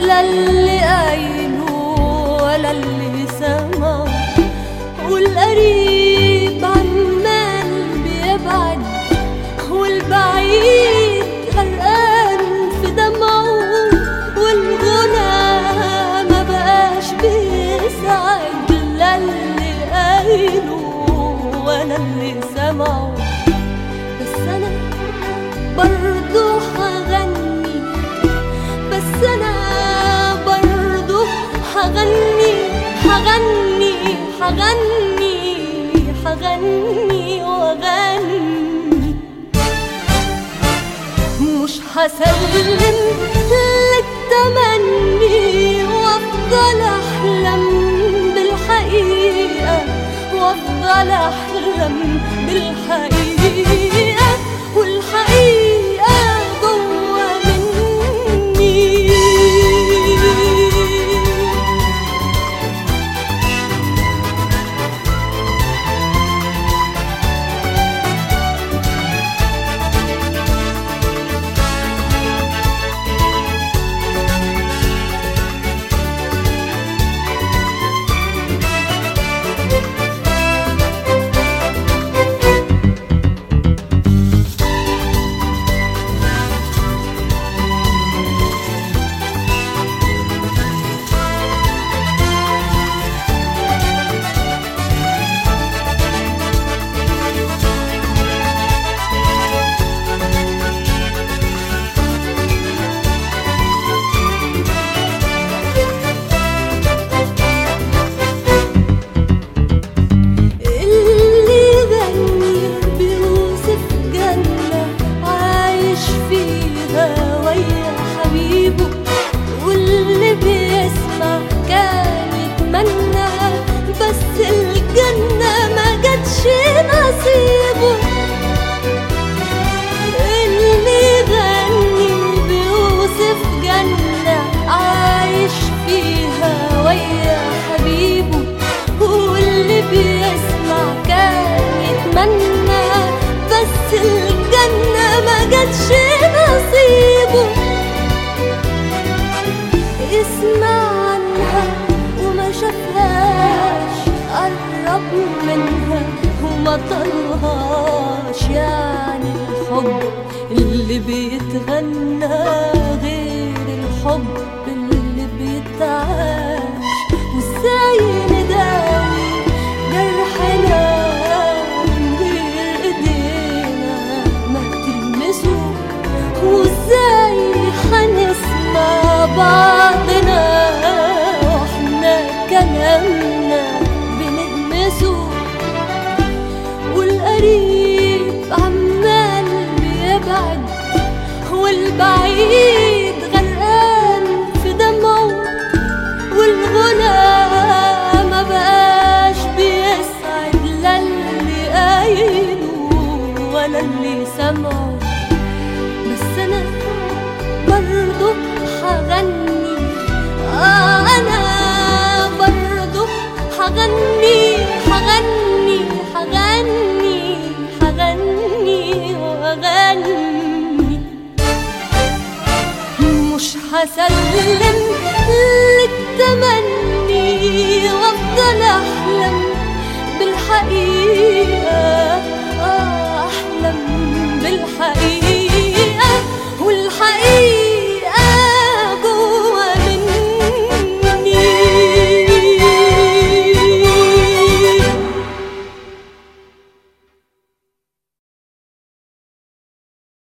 لا اللي قايله ولا اللي سمعه والقريب عمال بيبعد والبعيد غرقان في دمعه والغنى ما بقاش بيسعد لا اللي قايله ولا اللي سمعه بس انا برضو هغني بس انا برضو هغني هغني هغني هغني واغني مش هسلم للتمني وافضل احلم بالحقيقة وافضل احلم بالحقيقة والحقيقة جوا مني اللي يغني بيوصف جنة عايش فيها ويا حبيبه واللي بيسمع كان يتمنى بس الجنة ما جاتش نصيبه اللي يغني بيوصف جنة عايش فيها ويا حبيبه واللي بيسمع كان يتمنى بس الجنة ما جاتش نصيبه يسمع عنها وما شافهاش قرب منها وما طلهاش يعني الحب اللي بيتغنى غير الحب اللي بيتعاش وازاي نداوي جرحنا من غير ايدينا ما تلمسه وازاي هنسمع بعضنا واحنا كلامنا بنهمسه والقريب عمال بيبعد والبعيد غرقان في دمعه والغنى ما بقاش بيسعد لا اللي قايله ولا اللي سمعه بس انا برضو هغني آه انا برضو هغني هغني هغني هغني واغني مش هسلم للتمني وافضل احلم بالحقيقة آه احلم بالحقيقة والحقيقة